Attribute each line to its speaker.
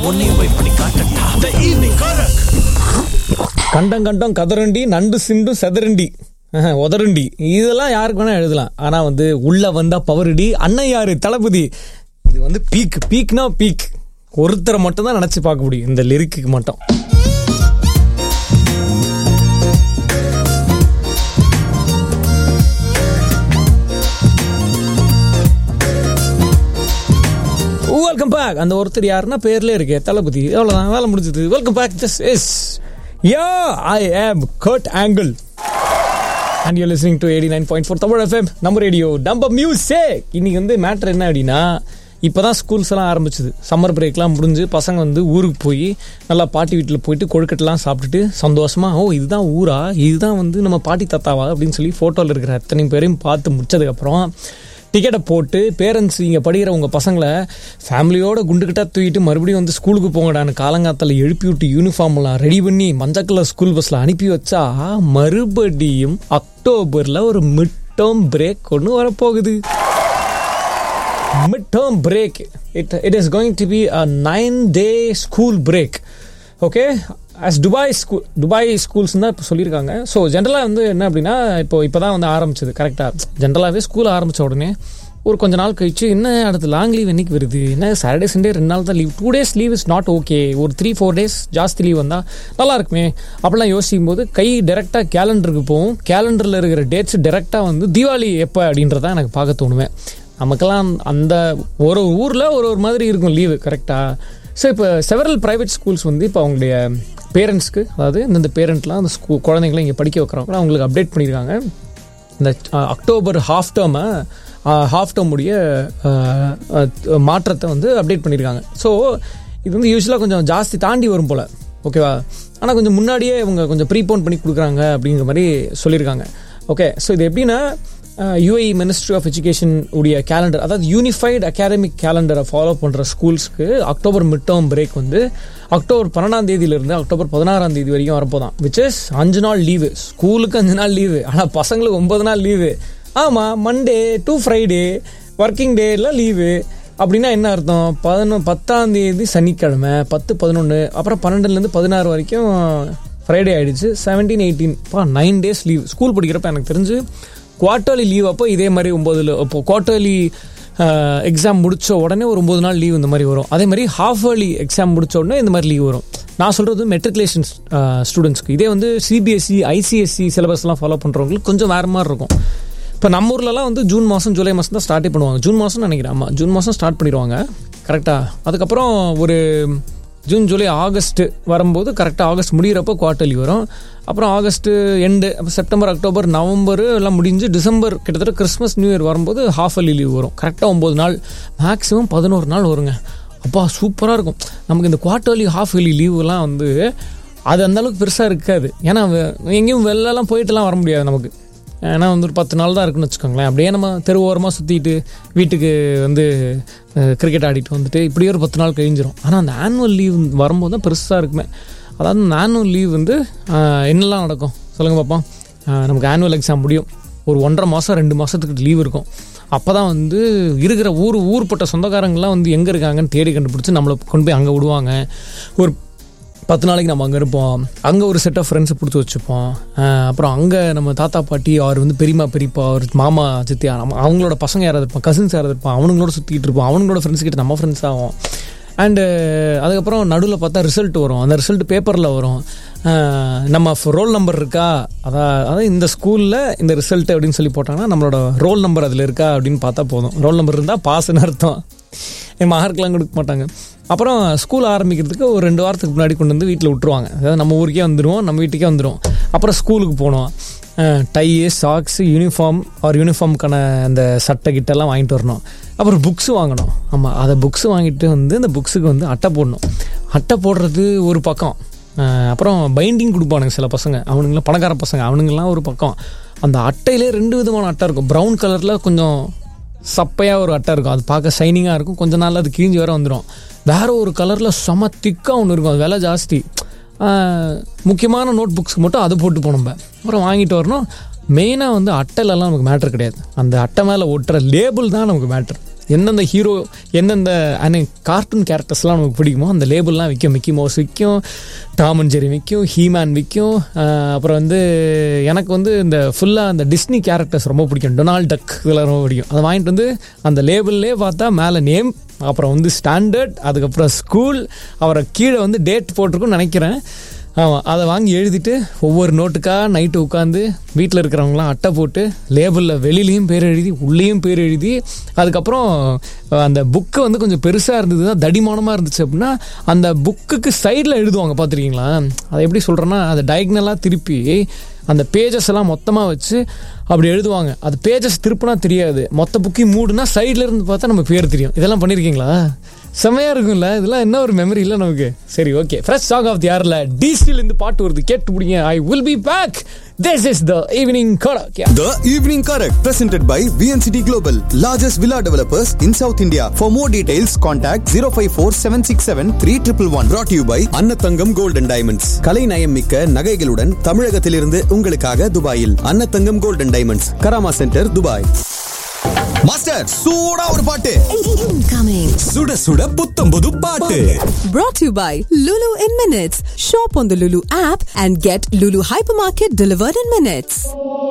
Speaker 1: உன்னையும் போய் பண்ணி காட்டட்டா த ஈவினிங் காரக்
Speaker 2: கண்டம் கண்டம் கதரண்டி நண்டு சிண்டு செதரண்டி ஆஹா, உதரண்டி இதெல்லாம் யாருக்கு வேணா எழுதலாம் ஆனா வந்து உள்ள வந்தா பவரடி அண்ணன் யாரு தளபதி இது வந்து பீக் பீக்னா பீக் ஒருத்தரை மட்டும் தான் நினைச்சு பார்க்க முடியும் இந்த லிரிக்கு மட்டும் வெல்கம் பேக் அந்த ஒருத்தர் யாருன்னா பேர்ல இருக்கே தளபதி அவ்வளவுதான் வேலை முடிஞ்சது welcome back this is ya I am cut angle and you listening to eighty nine point four Tamil FM நம்ம ரேடியோ நம்ம மியூசிக் இன்னைக்கு வந்து மேட்ரு என்ன அப்படின்னா இப்போ தான் ஸ்கூல்ஸ் எல்லாம் ஆரம்பிச்சது சம்மர் பிரேக்லாம் முடிஞ்சு பசங்க வந்து ஊருக்கு போய் நல்லா பாட்டி வீட்டில் போயிட்டு கொழுக்கட்டெல்லாம் சாப்பிட்டுட்டு சந்தோஷமா ஓ இதுதான் ஊரா இதுதான் வந்து நம்ம பாட்டி தாத்தாவா அப்படின்னு சொல்லி ஃபோட்டோவில் இருக்கிற அத்தனை பேரையும் பார்த்து முடிச்சதுக்கப்புறம் டிக்கெட்டை போட்டு பேரண்ட்ஸ் இங்கே படிக்கிற உங்கள் பசங்களை ஃபேமிலியோட குண்டுக்கிட்டா தூக்கிட்டு மறுபடியும் வந்து ஸ்கூலுக்கு போங்கடான்னு காலங்காத்தால எழுப்பி விட்டு யூனிஃபார்ம்லாம் ரெடி பண்ணி மஞ்சள் கலர் ஸ்கூல் பஸ்ஸில் அனுப்பி வச்சா மறுபடியும் அக்டோபரில் ஒரு மிட் டேர்ம் பிரேக் ஒன்று வரப்போகுது mid term break it it is going to be a nine day school break okay as Dubai school Dubai schools தான் இப்போ சொல்லியிருக்காங்க ஸோ ஜென்ரலாக வந்து என்ன அப்படின்னா இப்போ இப்போ தான் வந்து ஆரம்பிச்சது கரெக்டாக ஜென்ரலாகவே ஸ்கூல் ஆரம்பித்த உடனே ஒரு கொஞ்ச நாள் கழிச்சு என்ன அடுத்து லாங் லீவ் என்னைக்கு வருது என்ன சாட்டர்டே சண்டே ரெண்டு நாள் தான் leave two days leave is not okay ஒரு த்ரீ ஃபோர் டேஸ் ஜாஸ்தி லீவ் வந்தால் நல்லா இருக்குமே அப்படிலாம் யோசிக்கும் போது கை டேரெக்டாக கேலண்டருக்கு போகும் கேலண்டரில் இருக்கிற டேட்ஸ் டேரெக்டாக வந்து தீபாவளி எப்போ அப்படின்றத எனக்கு பார்க்க தோணுவேன் நமக்கெல்லாம் அந்த ஒரு ஊரில் ஒரு ஒரு மாதிரி இருக்கும் லீவு கரெக்டாக ஸோ இப்போ செவரல் ப்ரைவேட் ஸ்கூல்ஸ் வந்து இப்போ அவங்களுடைய பேரண்ட்ஸ்க்கு அதாவது இந்தந்த பேரண்ட்லாம் அந்த ஸ்கூ குழந்தைங்களை இங்கே படிக்க வைக்கிறவங்க அவங்களுக்கு அப்டேட் பண்ணியிருக்காங்க இந்த அஹ், அக்டோபர் ஹாஃப் டேர்மை ஹாஃப் டேர்முடைய மாற்றத்தை வந்து அப்டேட் பண்ணியிருக்காங்க ஸோ இது வந்து யூஸ்வலாக கொஞ்சம் ஜாஸ்தி தாண்டி வரும் போல் ஓகேவா ஆனால் கொஞ்சம் முன்னாடியே இவங்க கொஞ்சம் ப்ரீபோன் பண்ணி கொடுக்குறாங்க அப்படிங்கிற மாதிரி சொல்லியிருக்காங்க ஓகே ஸோ இது எப்படின்னா யூஏஇ மினிஸ்ட்ரி ஆஃப் எஜுகேஷன் உடைய கேலண்டர் அதாவது யூனிஃபைடு அகாடமிக் கேலண்டரை ஃபாலோ பண்ணுற ஸ்கூல்ஸ்க்கு அக்டோபர் மிட் டேர்ம் பிரேக் வந்து அக்டோபர் பன்னெண்டாம் தேதியிலிருந்து அக்டோபர் பதினாறாம் தேதி வரைக்கும் வரப்போதான் விச் இஸ் அஞ்சு நாள் லீவு ஸ்கூலுக்கு அஞ்சு நாள் லீவு ஆனால் பசங்களுக்கு ஒன்பது நாள் லீவு ஆமாம் மண்டே டு ஃப்ரைடே ஒர்க்கிங் டேலாம் லீவு அப்படின்னா என்ன அர்த்தம் பதினொ பத்தாம் தேதி சனிக்கிழமை பத்து பதினொன்று அப்புறம் பன்னெண்டுலேருந்து பதினாறு வரைக்கும் ஃப்ரைடே ஆயிடுச்சு செவன்டீன் எயிட்டீன் பா நைன் டேஸ் லீவ் ஸ்கூல் படிக்கிறப்ப எனக்கு தெரிஞ்சு குவார்ட்டர்லி லீவ் அப்போ இதே மாதிரி ஒம்போதுல இப்போ குவார்ட்டர்லி எக்ஸாம் முடிச்ச உடனே ஒரு ஒம்பது நாள் லீவ் இந்த மாதிரி வரும் அதே மாதிரி ஹாஃப் இயர்லி எக்ஸாம் முடிச்ச உடனே இந்த மாதிரி லீவ் வரும் நான் சொல்கிறது மெட்ரிகுலேஷன் ஸ்டூடெண்ட்ஸ்க்கு இதே வந்து சிபிஎஸ்சி ஐசிஎஸ்சி சிலபஸ்லாம் ஃபாலோ பண்ணுறவங்களுக்கு கொஞ்சம் வேறு மாதிரி இருக்கும் இப்போ நம்ம ஊர்லலாம் வந்து ஜூன் மாதம் ஜூலை மாதம் தான் ஸ்டார்ட்டே பண்ணுவாங்க ஜூன் மாதம் நினைக்கிறேன் ஆமாம் ஜூன் மாதம் ஸ்டார்ட் பண்ணிடுவாங்க கரெக்டாக அதுக்கப்புறம் ஒரு ஜூன் ஜூலை ஆகஸ்ட் வரும்போது கரெக்டாக ஆகஸ்ட் முடிகிறப்போ குவார்ட்டர்லி வரும் அப்புறம் ஆகஸ்ட் எண்டு அப்போ செப்டம்பர் அக்டோபர் நவம்பர் எல்லாம் முடிஞ்சு டிசம்பர் கிட்டத்தட்ட கிறிஸ்மஸ் நியூ இயர் வரும்போது ஹாஃப் அலி லீவ் வரும் கரெக்டாக ஒம்பது நாள் மேக்ஸிமம் பதினோரு நாள் வருங்க அப்பா சூப்பராக இருக்கும் நமக்கு இந்த குவார்ட்டர்லி ஹாஃப் இயர்லி லீவுலாம் வந்து அது அந்த அளவுக்கு பெருசாக இருக்காது ஏன்னா வெ- எங்கேயும் வெளிலலாம் போயிட்டுலாம் வர முடியாது நமக்கு ஏன்னா வந்து ஒரு பத்து நாள் தான் இருக்குன்னு வச்சுக்கோங்களேன் அப்படியே நம்ம தெரு ஓரமாக சுற்றிட்டு வீட்டுக்கு வந்து கிரிக்கெட் ஆடிட்டு வந்துட்டு இப்படியே ஒரு பத்து நாள் கழிஞ்சிரும் ஆனால் அந்த ஆனுவல் லீவ் வரும்போது தான் பெருசாக இருக்குமே அதாவது அந்த ஆனுவல் லீவ் வந்து அஹ், என்னெல்லாம் நடக்கும் சொல்லுங்கள் பார்ப்போம் அஹ், நமக்கு ஆனுவல் எக்ஸாம் முடியும் ஒரு ஒன்றரை மாதம் ரெண்டு மாதத்துக்கு லீவ் இருக்கும் அப்போ தான் வந்து இருக்கிற ஊர் ஊர்பட்ட சொந்தக்காரங்களாம் வந்து எங்கே இருக்காங்கன்னு தேடி கண்டுபிடிச்சி நம்மளை கொண்டு போய் அங்கே விடுவாங்க ஒரு பத்து நாளைக்கு நம்ம அங்கே இருப்போம் அங்கே ஒரு செட் ஆஃப் ஃப்ரெண்ட்ஸை பிடிச்சி வச்சுப்போம் அஹ் அப்புறம் அங்கே நம்ம தாத்தா பாட்டி அவர் வந்து பெரியம்மா பெரியப்பா அவர் மாமா சித்தி நம்ம அவங்களோட பசங்க யாராவது இருப்பான் கசின்ஸ் யாராவது இருப்பான் அவனுங்களோட சுற்றிட்டு இருப்போம் அவங்களோட ஃப்ரெண்ட்ஸ் கிட்ட நம்ம ஃப்ரெண்ட்ஸ் ஆகும் அண்டு அதுக்கப்புறம் நடுவில் பார்த்தா ரிசல்ட் வரும் அந்த ரிசல்ட் பேப்பரில் வரும் அஹ் நம்ம ரோல் நம்பர் இருக்கா அதான் அதாவது இந்த ஸ்கூலில் இந்த ரிசல்ட் அப்படின்னு சொல்லி போட்டாங்கன்னா நம்மளோட ரோல் நம்பர் அதில் இருக்கா அப்படின்னு பார்த்தா போதும் ரோல் நம்பர் இருந்தால் பாஸ்ன்னு அர்த்தம் என் மார்க்லாம் கொடுக்க மாட்டாங்க அப்புறம் ஸ்கூல் ஆரம்பிக்கிறதுக்கு ஒரு ரெண்டு வாரத்துக்கு முன்னாடி கொண்டு வந்து வீட்டில் விட்டுருவாங்க அதாவது நம்ம ஊருக்கே வந்துடுவோம் நம்ம வீட்டுக்கே வந்துடுவோம் அப்புறம் ஸ்கூலுக்கு போனோம் டை சாக்ஸு யூனிஃபார்ம் ஒரு யூனிஃபார்முக்கான அந்த சட்டை கிட்டெல்லாம் வாங்கிட்டு வரணும் அப்புறம் புக்ஸ் வாங்கணும் ஆமாம் அதை புக்ஸ் வாங்கிட்டு வந்து அந்த புக்ஸுக்கு வந்து அட்டை போடணும் அட்டை போடுறது ஒரு பக்கம் அஹ் அப்புறம் பைண்டிங் கொடுப்பானுங்க சில பசங்க அவனுங்களாம் பணக்கார பசங்க அவனுங்கெல்லாம் ஒரு பக்கம் அந்த அட்டையிலே ரெண்டு விதமான அட்டை இருக்கும் ப்ரௌன் கலரில் கொஞ்சம் சப்பையாக ஒரு அட்டை இருக்கும் அது பார்க்க ஷைனிங்காக இருக்கும் கொஞ்ச நாள் அது கிழிஞ்சு வேற வந்துடும் வேற ஒரு கலரில் செம திக்காக ஒன்று இருக்கும் அது விலை ஜாஸ்தி ஆஹ் முக்கியமான நோட் புக்ஸ்க்கு மட்டும் அது போட்டு போனோம் நம்ம. அப்புறம் வாங்கிட்டு வரணும் மெயினாக வந்து அட்டைலலாம் நமக்கு மேட்ரு கிடையாது அந்த அட்டை மேலே ஒட்டுற லேபிள் தான் நமக்கு மேட்ரு எந்தெந்த ஹீரோ எந்தெந்த அனை கார்ட்டூன் கேரக்டர்ஸ்லாம் நமக்கு பிடிக்குமோ அந்த லேபிள்லாம் விற்கும் மிக்கி மவுஸ் விற்கும் டாம் அண்ட் ஜெரி விற்கும் ஹீமேன் விற்கும் ஆஹ் அப்புறம் வந்து எனக்கு வந்து இந்த ஃபுல்லாக அந்த டிஸ்னி கேரக்டர்ஸ் ரொம்ப பிடிக்கும் டொனால்ட் டக் இதெல்லாம் ரொம்ப பிடிக்கும் அதை வாங்கிட்டு வந்து அந்த லேபிள்லே பார்த்தா மேலே நேம் அப்புறம் வந்து ஸ்டாண்டர்ட் அதுக்கப்புறம் ஸ்கூல் அப்புறம் கீழே வந்து டேட் போட்டிருக்குன்னு நினைக்கிறேன் ஆமாம் அதை வாங்கி எழுதிட்டு ஒவ்வொரு நோட்டுக்காக நைட்டு உட்காந்து வீட்டில் இருக்கிறவங்களாம் அட்டை போட்டு லேபிளில் வெளியிலையும் பேர் எழுதி உள்ளேயும் பேர் எழுதி அதுக்கப்புறம் அஹ், அந்த புக்கு வந்து கொஞ்சம் பெருசாக இருந்தது தான் தடிமானமாக இருந்துச்சு அப்படின்னா அந்த புக்குக்கு சைடில் எழுதுவாங்க பார்த்துருக்கீங்களா அதை எப்படி சொல்கிறேன்னா அதை டயக்னலாக திருப்பி அந்த பேஜஸ் எல்லாம் மொத்தமாக வச்சு அப்படி எழுதுவாங்க அது பேஜஸ் திருப்பினா தெரியாது மொத்த புக்கையும் மூடுனா சைடில் இருந்து பார்த்தா நம்ம பேர் தெரியும் இதெல்லாம் பண்ணியிருக்கீங்களா செம்மையா இருக்கும்ல இதெல்லாம் என்ன ஒரு மெமரி இல்லை நமக்கு சரி okay fresh song of the யாரில் டிசியில் இருந்து பாட்டு வருது கேட்டு பிடிங்க I will be back this is the evening கலக்
Speaker 3: The Evening Correct, presented by VNCT Global, largest villa developers in South India. For more details, contact 054 767 3111. Brought to you by Annathangam Gold and Diamonds. கலை நயம் மிக்க நகைகளுடன் தமிழகத்திலிருந்து உங்களுக்காக துபாயில் Annathangam Gold and Diamonds, Karama centre Dubai master சூடா ஒரு பாட்டு
Speaker 4: Incoming.
Speaker 1: சுட சுட புத்தம் புது பாட்டு
Speaker 4: Brought to you by Lulu in Minutes. Shop on the Lulu app and get Lulu Hypermarket delivered in minutes.